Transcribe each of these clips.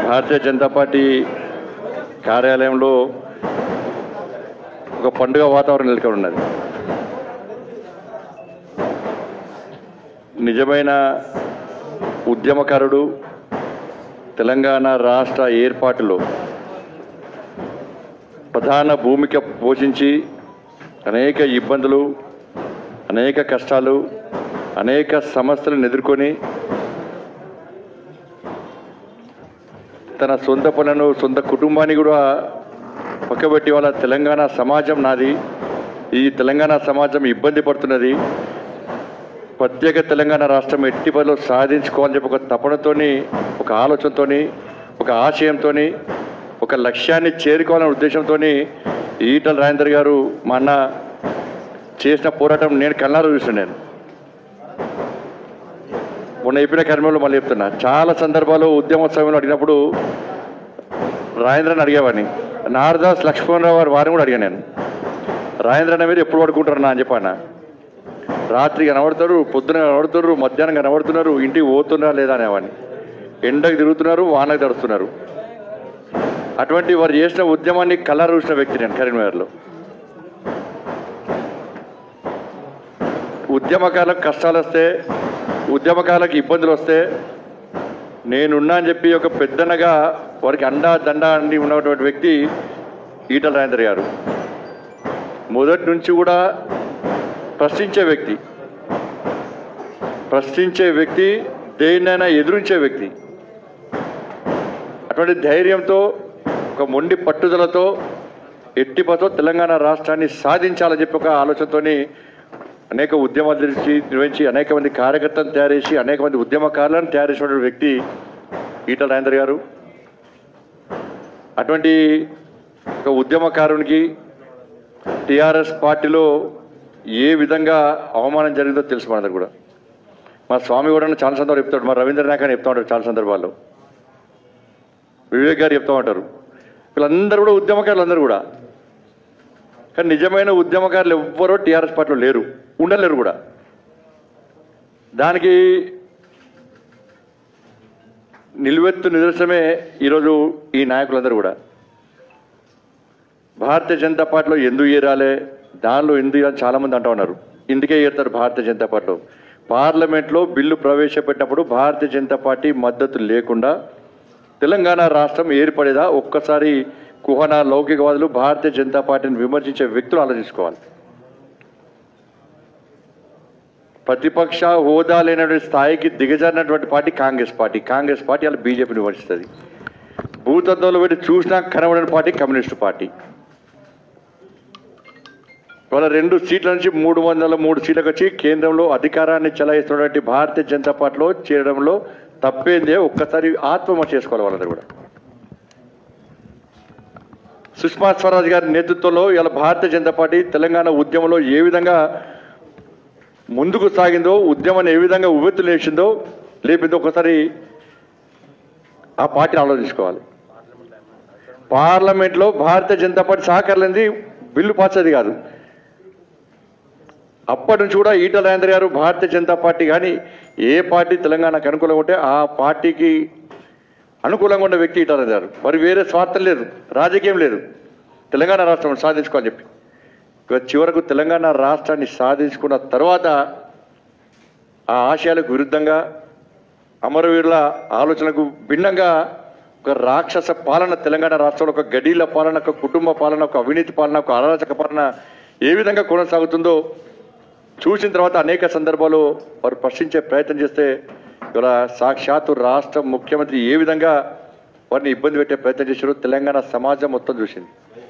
భారతీయ Janata party కార్యాలయంలో ఒక పండుగ వాతావరణం నెలకొని ఉన్నది నిజమైన ఉద్యమకారుడు తెలంగాణ రాష్ట్ర ఏర్పాటులో ప్రధాన భూమిక పోషించి అనేక ఇబ్బందులు అనేక కష్టాలు అనేక సమస్యలను ఎదుర్కొని తన సొంత పనులను సొంత కుటుంబాన్ని కూడా పక్కబెట్టి వాళ్ళ తెలంగాణ సమాజం నాది ఈ తెలంగాణ సమాజం ఇబ్బంది పడుతున్నది ప్రత్యేక తెలంగాణ రాష్ట్రం ఎట్టి పనిలో సాధించుకోవాలని చెప్పి ఒక తపనతోని ఒక ఆలోచనతోని ఒక ఆశయంతోని ఒక లక్ష్యాన్ని చేరుకోవాలనే ఉద్దేశంతో ఈటల రాజేందర్ గారు మా అన్న చేసిన పోరాటం నేను కళ్ళారు చూసాను నేను మొన్న చెప్పిన కర్మంలో మళ్ళీ చెప్తున్నా చాలా సందర్భాలు ఉద్యమ సమయంలో అడిగినప్పుడు రాజేంద్రని అడిగేవాడిని నారదాస్ లక్ష్మణరావు గారు వారిని కూడా అడిగాను నేను రాజేంద్ర అన్న మీద ఎప్పుడు పడుకుంటారు అని చెప్పాన రాత్రి కనబడతారు పొద్దున కనబడుతున్నారు మధ్యాహ్నం కనబడుతున్నారు ఇంటికి పోతున్నారా లేదా అనేవాడిని ఎండకు తిరుగుతున్నారు వానకు తడుస్తున్నారు అటువంటి వారు చేసిన ఉద్యమాన్ని కలర్ చూసిన వ్యక్తి నేను కరీంనగర్లో ఉద్యమకాలకు కష్టాలు వస్తే ఉద్యమకాలకు ఇబ్బందులు వస్తే నేనున్నా అని చెప్పి ఒక పెద్దనగా వారికి అండా దండ అండి ఉన్నటువంటి వ్యక్తి ఈటల రాజేందర్ గారు మొదటి నుంచి కూడా ప్రశ్నించే వ్యక్తి ప్రశ్నించే వ్యక్తి దేన్నైనా ఎదురించే వ్యక్తి అటువంటి ధైర్యంతో ఒక మొండి పట్టుదలతో ఎట్టిపతో తెలంగాణ రాష్ట్రాన్ని సాధించాలని చెప్పి ఒక ఆలోచనతోని అనేక ఉద్యమాలు తెలిసి నిర్వహించి అనేక మంది కార్యకర్తలను తయారు చేసి అనేక మంది ఉద్యమకారులను తయారు చేసినటువంటి వ్యక్తి ఈటల రాజేందర్ గారు అటువంటి ఒక ఉద్యమకారునికి టిఆర్ఎస్ పార్టీలో ఏ విధంగా అవమానం జరిగిందో తెలుసు మనందరూ కూడా మా స్వామి కూడా చాలా సందర్భాలు చెప్తాడు మా రవీంద్ర నాయక్ అని చెప్తా ఉంటాడు చాలా సందర్భాల్లో వివేక్ గారు చెప్తా ఉంటారు వీళ్ళందరూ కూడా ఉద్యమకారులు అందరూ కూడా కానీ నిజమైన ఉద్యమకారులు ఎవ్వరూ టీఆర్ఎస్ పార్టీలో లేరు ఉండలేరు కూడా దానికి నిలువెత్తు నిదర్శనమే ఈరోజు ఈ నాయకులందరూ కూడా భారతీయ జనతా పార్టీలో ఎందుకు ఏరాలే దానిలో ఎందుకు ఏరాలి చాలామంది అంటూ ఉన్నారు ఇందుకే ఏరుతారు భారతీయ జనతా పార్టీలో పార్లమెంట్లో బిల్లు ప్రవేశపెట్టినప్పుడు భారతీయ జనతా పార్టీ మద్దతు లేకుండా తెలంగాణ రాష్ట్రం ఏర్పడేదా ఒక్కసారి కుహన లౌకికవాదులు భారతీయ జనతా పార్టీని విమర్శించే వ్యక్తులు ఆలోచించుకోవాలి ప్రతిపక్ష హోదా లేనటువంటి స్థాయికి దిగజారినటువంటి party Congress party Congress party అలా బీజేపీని విమర్శిస్తుంది భూతత్వంలో పెట్టి చూసినా కనబడిన పార్టీ కమ్యూనిస్టు పార్టీ వాళ్ళ రెండు సీట్ల నుంచి మూడు వందల మూడు సీట్లకు వచ్చి కేంద్రంలో అధికారాన్ని చెలాయిస్తున్నటువంటి భారతీయ జనతా పార్టీలో చేరడంలో తప్పేందే ఒక్కసారి ఆత్మహత్య చేసుకోవాలి వాళ్ళందరూ కూడా సుష్మా స్వరాజ్ గారి నేతృత్వంలో ఇలా భారతీయ జనతా పార్టీ తెలంగాణ ఉద్యమంలో ఏ విధంగా ముందుకు సాగిందో ఉద్యమాన్ని ఏ విధంగా ఉవ్వెత్తులు లేచిందో లేపిందో ఒకసారి ఆ పార్టీని ఆలోచించుకోవాలి పార్లమెంట్లో భారతీయ జనతా పార్టీ సహకారలేంది బిల్లు పాస్ అయ్యేది కాదు అప్పటి నుంచి కూడా ఈటల రాజేంద్ర గారు భారతీయ జనతా పార్టీ కానీ ఏ పార్టీ తెలంగాణకు అనుకూలంగా ఉంటే ఆ పార్టీకి అనుకూలంగా ఉన్న వ్యక్తి ఈటల రాజేంద్ర గారు మరి వేరే స్వార్థం లేదు రాజకీయం లేదు తెలంగాణ రాష్ట్రం సాధించుకోవాలని చెప్పి ఇక చివరకు తెలంగాణ రాష్ట్రాన్ని సాధించుకున్న తర్వాత ఆ ఆశయాలకు విరుద్ధంగా అమరవీరుల ఆలోచనకు భిన్నంగా ఒక రాక్షస పాలన తెలంగాణ రాష్ట్రంలో ఒక గడీల పాలన ఒక కుటుంబ పాలన ఒక అవినీతి పాలన ఒక అరాచక పాలన ఏ విధంగా కొనసాగుతుందో చూసిన తర్వాత అనేక సందర్భాలు వారు ప్రశ్నించే ప్రయత్నం చేస్తే ఇవాళ సాక్షాత్తు రాష్ట్ర ముఖ్యమంత్రి ఏ విధంగా వారిని ఇబ్బంది పెట్టే ప్రయత్నం చేశారో తెలంగాణ సమాజం మొత్తం చూసింది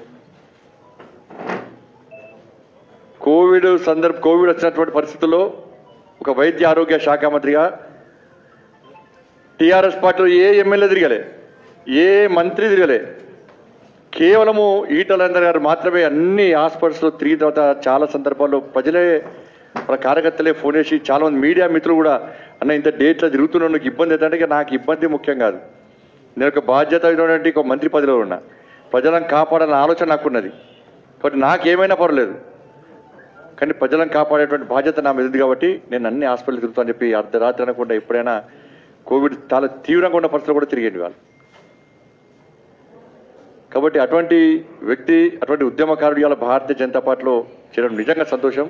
కోవిడ్ సందర్భ కోవిడ్ వచ్చినటువంటి పరిస్థితుల్లో ఒక వైద్య ఆరోగ్య శాఖ మంత్రిగా టీఆర్ఎస్ పార్టీలో ఏ ఎమ్మెల్యే తిరగలే ఏ మంత్రి తిరగలే కేవలము ఈటలందర్ గారు మాత్రమే అన్ని హాస్పిటల్స్లో తిరిగిన తర్వాత చాలా సందర్భాల్లో ప్రజలే వాళ్ళ కార్యకర్తలే ఫోన్ చేసి చాలా మంది మీడియా మిత్రులు కూడా అన్న ఇంత డేట్లో తిరుగుతున్నా నీకు ఇబ్బంది ఏంటంటే ఇక నాకు ఇబ్బంది ముఖ్యం కాదు నేను ఒక బాధ్యత అయినటువంటి ఒక మంత్రి పదవిలో ఉన్నా ప్రజలను కాపాడాలన్న ఆలోచన నాకున్నది కాబట్టి నాకేమైనా పర్వాలేదు కానీ ప్రజలను కాపాడేటువంటి బాధ్యత నా మీద ఉంది కాబట్టి నేను అన్ని హాస్పిటల్ తిరుగుతాను చెప్పి అర్ధరాత్రి అనకుండా ఎప్పుడైనా కోవిడ్ చాలా తీవ్రంగా ఉన్న పరిస్థితులు కూడా తిరిగేది వాళ్ళు కాబట్టి అటువంటి వ్యక్తి అటువంటి ఉద్యమకారుడు ఇవాళ భారతీయ జనతా పార్టీలో చేరడం నిజంగా సంతోషం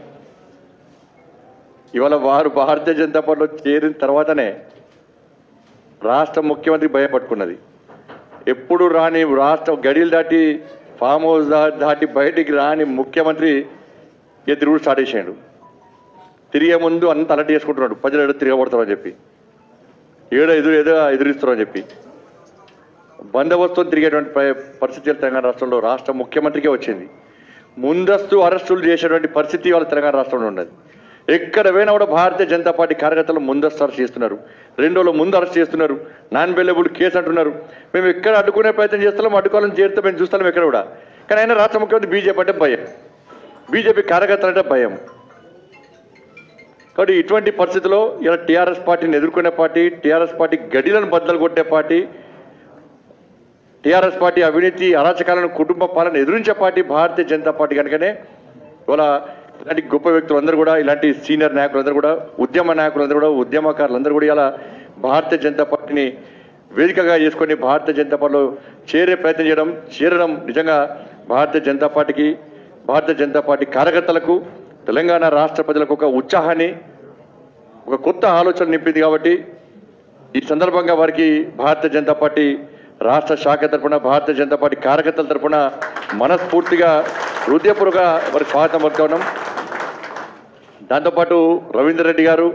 ఇవాళ వారు భారతీయ జనతా పార్టీలో చేరిన తర్వాతనే రాష్ట్ర ముఖ్యమంత్రి భయపట్టుకున్నది ఎప్పుడు రాని రాష్ట్ర గడిలు దాటి ఫామ్ హౌస్ దా- దాటి బయటికి రాని ముఖ్యమంత్రి ఇక తిరుగుడు స్టార్ట్ చేసాడు తిరిగే ముందు అంత అలర్ట్ చేసుకుంటున్నాడు ప్రజలు ఏదో తిరగబడతారని చెప్పి ఏడో ఎదురు ఏదో ఎదురిస్తారని చెప్పి బందోబస్తుతో తిరిగేటువంటి ప- పరిస్థితి తెలంగాణ రాష్ట్రంలో రాష్ట్ర ముఖ్యమంత్రికే వచ్చింది ముందస్తు అరెస్టులు చేసేటువంటి పరిస్థితి వాళ్ళ తెలంగాణ రాష్ట్రంలో ఉన్నది ఎక్కడ పోయినా కూడా భారతీయ జనతా పార్టీ కార్యకర్తలు ముందస్తు అరెస్ట్ చేస్తున్నారు రెండు రోజుల ముందు అరెస్ట్ చేస్తున్నారు నాన్ బెయిలబుల్ కేసు అంటున్నారు మేము ఎక్కడ అడ్డుకునే ప్రయత్నం చేస్తున్నాం అడ్డుకోవాలని చేరితే మేము చూస్తాం ఎక్కడ కూడా కానీ అయినా రాష్ట్ర ముఖ్యమంత్రి బీజేపీ అంటే భయం బీజేపీ కార్యకర్తలు అంటే భయం కాబట్టి ఇటువంటి పరిస్థితిలో ఇలా టీఆర్ఎస్ పార్టీని ఎదుర్కొనే పార్టీ టీఆర్ఎస్ పార్టీ గడిలను బద్దలు కొట్టే పార్టీ టీఆర్ఎస్ పార్టీ అవినీతి అరాచకాలను కుటుంబ పాలన ఎదురించే పార్టీ భారతీయ జనతా పార్టీ కనుకనే ఇవాళ ఇలాంటి గొప్ప వ్యక్తులందరూ కూడా ఇలాంటి సీనియర్ నాయకులందరూ కూడా ఉద్యమ నాయకులందరూ కూడా ఉద్యమకారులందరూ కూడా ఇలా భారతీయ జనతా పార్టీని వేదికగా చేసుకొని భారతీయ జనతా పార్టీలో చేరే ప్రయత్నం చేయడం చేరడం నిజంగా భారతీయ జనతా పార్టీకి భారతీయ జనతా పార్టీ కార్యకర్తలకు తెలంగాణ రాష్ట్ర ప్రజలకు ఒక ఉత్సాహాన్ని ఒక కొత్త ఆలోచన నింపింది కాబట్టి ఈ సందర్భంగా వారికి భారతీయ జనతా పార్టీ రాష్ట్ర శాఖ తరపున భారతీయ జనతా పార్టీ కార్యకర్తల తరపున మనస్ఫూర్తిగా హృదయపూర్వక వారికి స్వాగతం పలుకుతా ఉన్నాం దాంతోపాటు రవీందర్ రెడ్డి గారు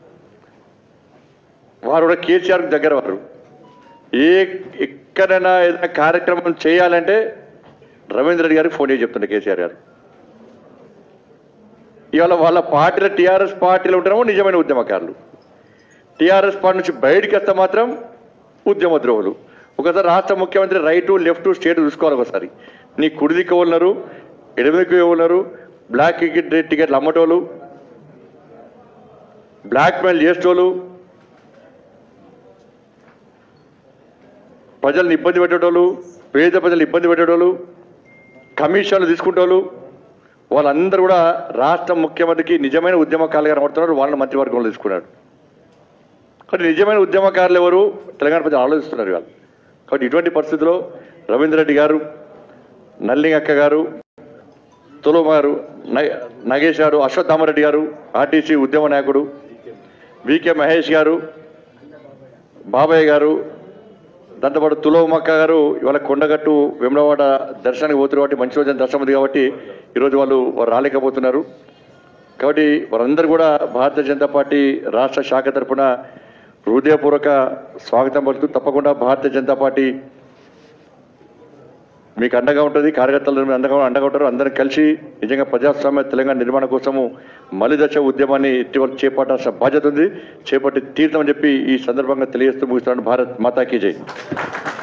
వారు కూడా కేసీఆర్ దగ్గర వారు ఏ ఎక్కడైనా ఏదైనా కార్యక్రమం చేయాలంటే రవీంద్ర రెడ్డి గారికి ఫోన్ చేసి చెప్తుండే కేసీఆర్ గారు ఇవాళ వాళ్ళ పార్టీలో టీఆర్ఎస్ పార్టీలో ఉంటేనేమో నిజమైన ఉద్యమకారులు టీఆర్ఎస్ పార్టీ నుంచి బయటికి వస్తే మాత్రం ఉద్యమ ద్రోహులు ఒకసారి రాష్ట్ర ముఖ్యమంత్రి రైటు లెఫ్ట్ స్టేట్ చూసుకోవాలి ఒకసారి నీ కుడి దిక్కు ఉన్నారు ఎడమ దిక్కు ఉన్నారు బ్లాక్ టికెట్ టికెట్లు అమ్మటోళ్ళు బ్లాక్ మెయిల్ చేసేటోళ్ళు ప్రజల్ని ఇబ్బంది పెట్టేటోళ్ళు పేద ప్రజలు ఇబ్బంది పెట్టేటోళ్ళు కమిషన్లు తీసుకుంటోళ్ళు వాళ్ళందరూ కూడా రాష్ట్ర ముఖ్యమంత్రికి నిజమైన ఉద్యమకారులుగా కనబడుతున్నారు వాళ్ళని మంత్రివర్గంలో తీసుకున్నాడు కానీ నిజమైన ఉద్యమకారులు ఎవరు తెలంగాణ ప్రజలు ఆలోచిస్తున్నారు వాళ్ళు కాబట్టి ఇటువంటి పరిస్థితుల్లో రవీంద్ర రెడ్డి గారు నల్లింగక్క గారు తులమ గారు న- నగేష్ గారు అశ్వత్థామరెడ్డి గారు ఆర్టీసీ ఉద్యమ నాయకుడు వికే మహేష్ గారు బాబాయ్ గారు దాంతోపాటు తులవమక్క గారు ఇవాళ కొండగట్టు వెమ్లవాడ దర్శనానికి పోతున్నారు కాబట్టి మంచి రోజు దర్శనం ఉంది కాబట్టి ఈరోజు వాళ్ళు వారు రాలేకపోతున్నారు కాబట్టి వారందరూ కూడా భారతీయ జనతా పార్టీ రాష్ట్ర శాఖ తరఫున హృదయపూర్వక స్వాగతం పలుకుతూ తప్పకుండా భారతీయ జనతా పార్టీ మీకు అండగా ఉంటుంది కార్యకర్తలు మీరు అండగా అండగా ఉంటారు అందరం కలిసి నిజంగా ప్రజాస్వామ్య తెలంగాణ నిర్మాణం కోసము మలిదశ ఉద్యమాన్ని ఇటీవల చేపట్టాల్సిన బాధ్యత ఉంది చేపట్టి తీర్థమని చెప్పి ఈ సందర్భంగా తెలియజేస్తూ ముగిస్తున్నాను భారత్ మాతాకి జై